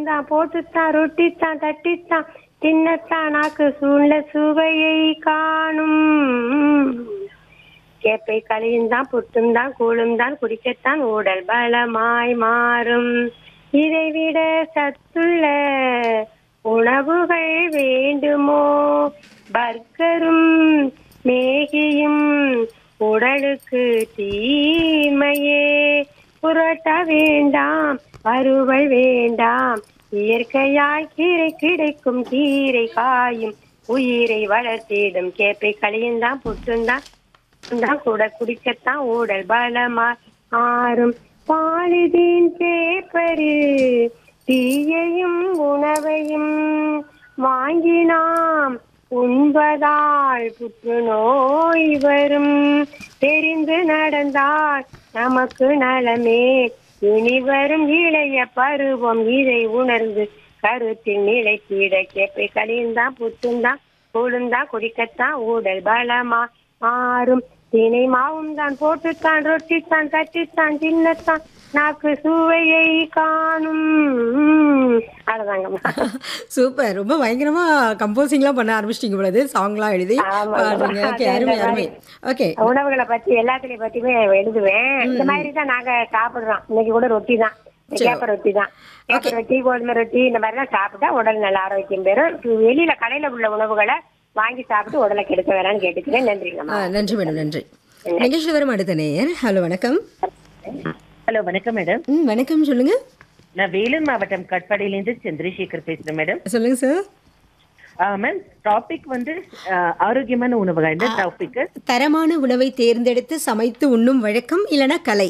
மாவும் தான் போட்டுத்தான் ரொட்டித்தான் தட்டித்தான் தின்னத்தான் நாக்கு சூழ்ந்த சுவையை காணும் கேப்பை களியும் தான் புட்டும் தான் கூழும் தான் குடிக்கத்தான் உடல் பலமாய் மாறும் இதைவிட சத்துள்ள உணவுகள் வேண்டுமோ பர்கரும் மேகியும் உடலுக்கு தீமையே புரோட்டா வேண்டாம் வறுவல் வேண்டாம் இயற்கையாய் கீரை கிடைக்கும் கீரை காயும் உயிரை வளர்த்திடும் கேப்பை களியும் தான் புட்டும் தான் தான் கூட குடிக்கத்தான் ஊடல் பலமா ஆறும் பாலிதீன் பேப்பரு தீயையும் உணவையும் வாங்கி நாம் உண்பதால் புற்றுநோய் வரும் தெரிந்து நடந்தால் நமக்கு நலமே இனி வரும் இளைய பருவம் இதை உணர்ந்து கருத்தில் நிலைத்திட கேப்பை கலியுந்தான் புத்துந்தான் கூழுந்தான் குடிக்கத்தான் ஊடல் பலமா ஆறும் தினை மாவும் தான் போட்டுத்தான் ரொட்டித்தான் தட்டித்தான் சின்னத்தான் நாக்கு சுவையை காணும் அவ்வளவுதாங்கம்மா சூப்பர் ரொம்ப பயங்கரமா கம்போசிங்லாம் பண்ண ஆரம்பிச்சிட்டீங்க பொழுது சாங்லாம் எழுதி ஆமா, பாடுறீங்க ஆமா. ஓகே அருமை அந்த அருமை ஓகே உணவுகளை பத்தி எல்லாத்துலயும் பத்தியுமே எழுதுவேன் இந்த மாதிரி தான் நாங்க சாப்பிடுறோம் இன்னைக்கு கூட ரொட்டி தான் சரி. கேப்ப ரொட்டி தான் கேப்ப ரொட்டி கோதுமை ரொட்டி இந்த மாதிரி தான் சாப்பிட்டா உடல் நல்ல ஆரோக்கியம் பெறும் வெளியில கடையில உள்ள உணவுகளை வாங்கி சாப்பிட்டு உடலை கெடுக்க வேணாம்னு கேட்டுக்கிறேன் நன்றிங்கம்மா நன்றி மேடம் நன்றி நிகழ்ச்சி வரும் அடுத்த நேயர் ஹலோ வணக்கம் ஹலோ வணக்கம் மேடம் ம் வணக்கம் சொல்லுங்க நான் வேலூர் மாவட்டம் கட்பாடியிலேருந்து சந்திரசேகர் பேசுறேன் மேடம் சொல்லுங்க சார் மேம் டாபிக் வந்து ஆஹ், ஆரோக்கியமான உணவுகள் இந்த டாபிக் தரமான உணவை தேர்ந்தெடுத்து சமைத்து உண்ணும் வழக்கம் இல்லனா கலை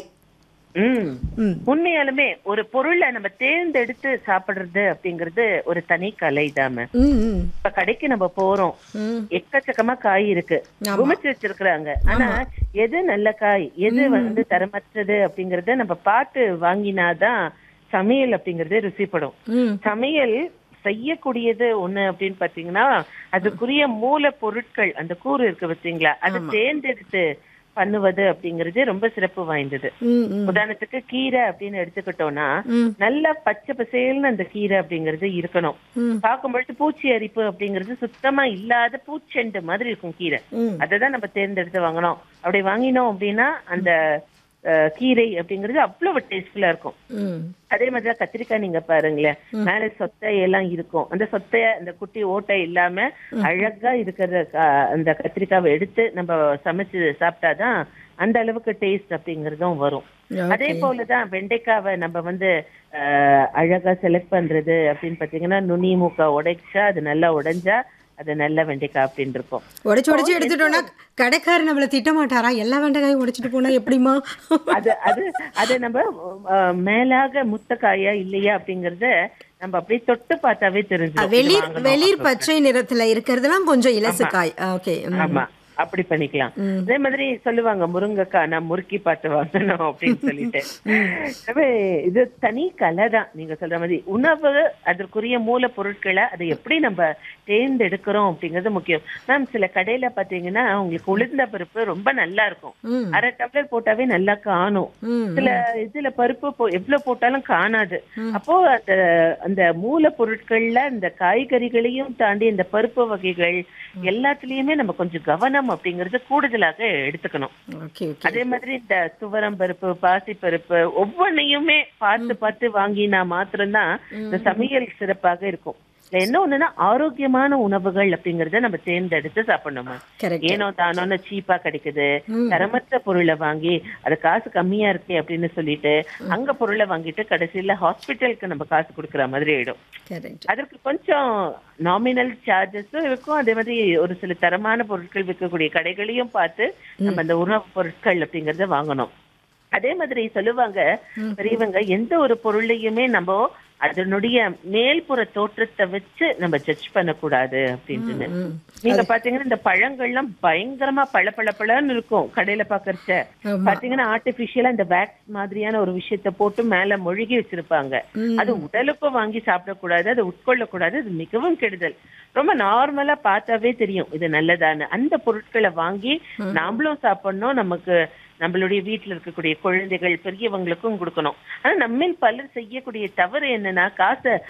ம் ம் உண்மையாலுமே ஒரு பொருளை நம்ம தேர்ந்தெடுத்து சாப்பிடுறது அப்படிங்கிறது ஒரு தனி கலை தான் மேம் ம் ம் இப்ப கடைக்கு நம்ம போறோம் ம் எக்கச்சக்கமா காய் இருக்கு ஆமா. குமிச்சு வச்சிருக்கிறாங்க ஆனா எது நல்ல காய் எது வந்து தரமற்றது அப்படிங்கறத நம்ம பார்த்து வாங்கினாதான் சமையல் அப்படிங்கறது ருசிப்படும் ம் சமையல் செய்யக்கூடியது ஒண்ணு அப்படின்னு பாத்தீங்கன்னா அதுக்குரிய மூல பொருட்கள் அந்த கூறு இருக்கு பாத்தீங்களா அதை தேர்ந்தெடுத்து பண்ணுவது அப்படிங்கிறது ரொம்ப சிறப்பு வாய்ந்தது ம் ம் உதாரணத்துக்கு கீரை அப்படின்னு எடுத்துக்கிட்டோம்னா ம் நல்ல பச்சை பசேல்னு அந்த கீரை அப்படிங்கிறது இருக்கணும் ம் பார்க்கும்பொழுது பூச்சி அரிப்பு அப்படிங்கிறது சுத்தமா இல்லாத பூச்செண்டு மாதிரி இருக்கும் கீரை ம் அததான் நம்ம தேர்ந்தெடுத்து வாங்கணும் அப்படி வாங்கினோம் அப்படின்னா அந்த அஹ், கீரை அப்படிங்கிறது அவ்வளவு டேஸ்ட்ஃபுல்லா இருக்கும் ம் அதே மாதிரிதான் கத்திரிக்காய் நீங்க பாருங்களேன் மேல சொத்தை எல்லாம் இருக்கும் அந்த சொத்தைய அந்த குட்டி ஓட்டை இல்லாம அழகா இருக்கிற க- அந்த கத்திரிக்காவை எடுத்து நம்ம சமைச்சு சாப்பிட்டாதான் அந்த அளவுக்கு டேஸ்ட் அப்படிங்கறதும் வரும் அதே போலதான் வெண்டைக்காவை நம்ம வந்து அஹ், அழகா செலக்ட் பண்றது அப்படின்னு பாத்தீங்கன்னா நுனி மூக்கா உடைச்சா அது நல்லா உடைஞ்சா அது நல்ல வெண்டைக்காய் அப்படின்னு இருக்கும் உடைச்சு உடைச்சு எடுத்துட்டோம்னா கடைக்காரர் நம்மள திட்ட மாட்டாரா எல்லா வெண்டைக்காயும் உடைச்சிட்டு போனா எப்படிமா அது அது அது நம்ம அஹ், மேலாக முத்தக்காயா இல்லையா அப்படிங்கறத நம்ம அப்படியே தொட்டு பார்த்தாவே தெரிஞ்சிடும் இது வெளிர் வாங்கணும் வெளிர் அப்படின்னு. பச்சை நிறத்துல இருக்கிறதெல்லாம் கொஞ்சம் இலசு காய் ஓகே ஆமா அப்படி பண்ணிக்கலாம் அதே மாதிரி சொல்லுவாங்க முருங்கைக்காய் நான் முறுக்கி பார்த்து வாங்கணும் அப்படின்னு சொல்லிட்டு எனவே இது தனி கலை தான் நீங்க சொல்ற மாதிரி உணவு அதற்குரிய மூல பொருட்களை அதை எப்படி நம்ம தேர்ந்தெடுக்கிறோம் அப்படிங்கிறது முக்கியம் மேம் சில கடையில பாத்தீங்கன்னா உங்களுக்கு உளுந்த பருப்பு ரொம்ப நல்லா இருக்கும் ம் அரை டம்ளர் போட்டாவே நல்லா காணும் ம் சில இதுல பருப்பு போ- எவ்வளவு போட்டாலும் காணாது அப்போ அந்த அந்த மூல பொருட்கள்ல இந்த காய்கறிகளையும் தாண்டி இந்த பருப்பு வகைகள் எல்லாத்துலயுமே நம்ம கொஞ்சம் கவனம் அப்படிங்கறது கூடுதலாக எடுத்துக்கணும் ஓகே ஓகே அதே மாதிரி இந்த துவரம் பருப்பு பாசி பருப்பு ஒவ்வொன்னையுமே பார்த்து பார்த்து வாங்கினா மாத்திரம்தான் இந்த சமையல் சிறப்பாக இருக்கும் இதுல என்ன ஒண்ணுன்னா ஆரோக்கியமான உணவுகள் அப்படிங்கறத நம்ம தேர்ந்தெடுத்து சாப்பிடணுமா கரெக்ட் ஏனோ தானோன்னு சீப்பா கிடைக்குது தரமற்ற பொருளை வாங்கி அது காசு கம்மியா இருக்கு அப்படின்னு சொல்லிட்டு அங்க பொருளை வாங்கிட்டு கடைசியில ஹாஸ்பிட்டலுக்கு நம்ம காசு கொடுக்குற மாதிரி ஆயிடும் கரெக்ட் அதற்கு கொஞ்சம் நாமினல் சார்ஜஸும் இருக்கும் அதே மாதிரி ஒரு சில தரமான பொருட்கள் விற்கக்கூடிய கடைகளையும் பார்த்து நம்ம அந்த உணவுப் பொருட்கள் அப்படிங்கறத வாங்கணும் அதே மாதிரி சொல்லுவாங்க பெரியவங்க எந்த ஒரு பொருளையுமே நம்ம அதனுடைய மேல்புற தோற்றத்தை வச்சு நம்ம ஜட்ஜ் பண்ணக்கூடாது அப்படின்னு நீங்க பாத்தீங்கன்னா இந்த பழங்கள்லாம் பயங்கரமா பளபளபளன்னு இருக்கும் கடையில பாக்கறச்ச ஆமா. பாத்தீங்கன்னா ஆர்டிபிஷியலா இந்த வேக்ஸ் மாதிரியான ஒரு விஷயத்த போட்டு மேல மொழிகி வச்சிருப்பாங்க அது உடலுக்கும் வாங்கி சாப்பிடக்கூடாது அது உட்கொள்ளக்கூடாது அது மிகவும் கெடுதல் ரொம்ப நார்மலா பார்த்தாவே தெரியும் இது நல்லதான்னு அந்த பொருட்களை வாங்கி நாமளும் சாப்பிடணும் நமக்கு நம்மளுடைய வீட்டுல இருக்கக்கூடிய குழந்தைகள் பெரியவங்களுக்கும் கொடுக்கணும் ஆனா நம்மில் பலர் செய்யக்கூடிய தவறு என்னன்னா காசை